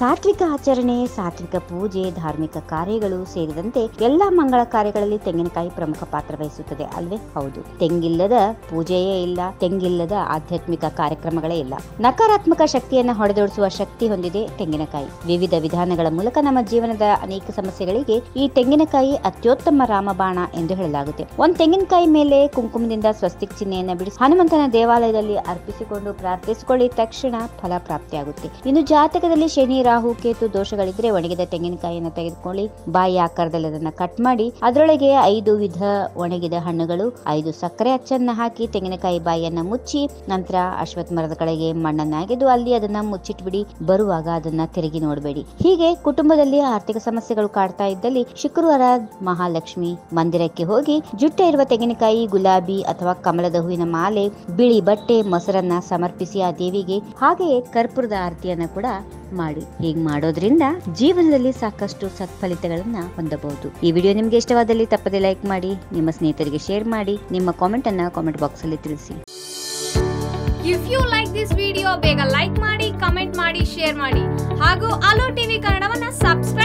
ಸಾತ್ವಿಕ ಆಚರಣೆ ಸಾತ್ವಿಕ ಪೂಜೆ ಧಾರ್ಮಿಕ ಕಾರ್ಯಗಳು ಸೇರಿದಂತೆ ಎಲ್ಲಾ ಮಂಗಳ ಕಾರ್ಯಗಳಲ್ಲಿ ತೆಂಗಿನಕಾಯಿ ಪ್ರಮುಖ ಪಾತ್ರ ವಹಿಸುತ್ತದೆ ಅಲ್ವೇ ಹೌದು ತೆಂಗಿಲ್ಲದ ಪೂಜೆಯೇ ಇಲ್ಲ ತೆಂಗಿಲ್ಲದ ಆಧ್ಯಾತ್ಮಿಕ ಕಾರ್ಯಕ್ರಮಗಳೇ ಇಲ್ಲ ನಕಾರಾತ್ಮಕ ಶಕ್ತಿಯನ್ನ ಹೊಡೆದೋಡಿಸುವ ಶಕ್ತಿ ಹೊಂದಿದೆ ತೆಂಗಿನಕಾಯಿ ವಿವಿಧ ವಿಧಾನಗಳ ಮೂಲಕ ನಮ್ಮ ಜೀವನದ ಅನೇಕ ಸಮಸ್ಯೆಗಳಿಗೆ ಈ ತೆಂಗಿನಕಾಯಿ ಅತ್ಯುತ್ತಮ ರಾಮಬಾಣ ಎಂದು ಹೇಳಲಾಗುತ್ತೆ ಒಂದ್ ತೆಂಗಿನಕಾಯಿ ಮೇಲೆ ಕುಂಕುಮದಿಂದ ಸ್ವಸ್ತಿಕ್ ಚಿಹ್ನೆಯನ್ನ ಬಿಡಿಸಿ ಹನುಮಂತನ ದೇವಾಲಯದಲ್ಲಿ ಅರ್ಪಿಸಿಕೊಂಡು ಪ್ರಾರ್ಥಿಸಿಕೊಳ್ಳಿ ತಕ್ಷಣ ಫಲ ಪ್ರಾಪ್ತಿಯಾಗುತ್ತೆ ಇನ್ನು ಜಾತಕದಲ್ಲಿ ಶನಿ ರಾಹು ಕೇತು ದೋಷಗಳಿದ್ರೆ ಒಣಗಿದ ತೆಂಗಿನಕಾಯಿಯನ್ನು ತೆಗೆದುಕೊಳ್ಳಿ ಬಾಯಿ ಆಕಾರದಲ್ಲಿ ಅದನ್ನ ಕಟ್ ಮಾಡಿ ಅದರೊಳಗೆ ಐದು ವಿಧ ಒಣಗಿದ ಹಣ್ಣುಗಳು ಐದು ಸಕ್ಕರೆ ಅಚ್ಚನ್ನ ಹಾಕಿ ತೆಂಗಿನಕಾಯಿ ಬಾಯಿಯನ್ನ ಮುಚ್ಚಿ ನಂತರ ಅಶ್ವತ್ಥ ಮರದ ಕಡೆಗೆ ಮಣ್ಣನ್ನ ಅಗೆದು ಅಲ್ಲಿ ಅದನ್ನ ಮುಚ್ಚಿಟ್ಬಿಡಿ ಬರುವಾಗ ಅದನ್ನ ತಿರುಗಿ ನೋಡಬೇಡಿ ಹೀಗೆ ಕುಟುಂಬದಲ್ಲಿ ಆರ್ಥಿಕ ಸಮಸ್ಯೆಗಳು ಕಾಡ್ತಾ ಇದ್ದಲ್ಲಿ ಶುಕ್ರವಾರ ಮಹಾಲಕ್ಷ್ಮಿ ಮಂದಿರಕ್ಕೆ ಹೋಗಿ ಜುಟ್ಟ ಇರುವ ತೆಂಗಿನಕಾಯಿ ಗುಲಾಬಿ ಅಥವಾ ಕಮಲದ ಹೂವಿನ ಮಾಲೆ ಬಿಳಿ ಬಟ್ಟೆ ಮೊಸರನ್ನ ಸಮರ್ಪಿಸಿ ಆ ದೇವಿಗೆ ಹಾಗೆಯೇ ಕರ್ಪೂರದ ಆರತಿಯನ್ನ ಕೂಡ ಮಾಡಿ ಹೀಗೆ ಮಾಡೋದ್ರಿಂದ ಜೀವನದಲ್ಲಿ ಸಾಕಷ್ಟು ಸತ್ಫಲಿತಗಳನ್ನ ಹೊಂದಬಹುದು ಈ ವಿಡಿಯೋ ನಿಮ್ಗೆ ಇಷ್ಟವಾದಲ್ಲಿ ತಪ್ಪದೆ ಲೈಕ್ ಮಾಡಿ ನಿಮ್ಮ ಸ್ನೇಹಿತರಿಗೆ ಶೇರ್ ಮಾಡಿ ನಿಮ್ಮ ಕಾಮೆಂಟ್ ಅನ್ನ ಕಾಮೆಂಟ್ ಬಾಕ್ಸ್ ಅಲ್ಲಿ ತಿಳಿಸಿ if you like this video ಬೇಗ ಲೈಕ್ ಮಾಡಿ ಕಮೆಂಟ್ ಮಾಡಿ ಶೇರ್ ಮಾಡಿ ಹಾಗೂ ಅಲೋ ಟಿವಿ ಕನ್ನಡವನ್ನ ಸಬ್ಸ್ಕ್ರೈಬ್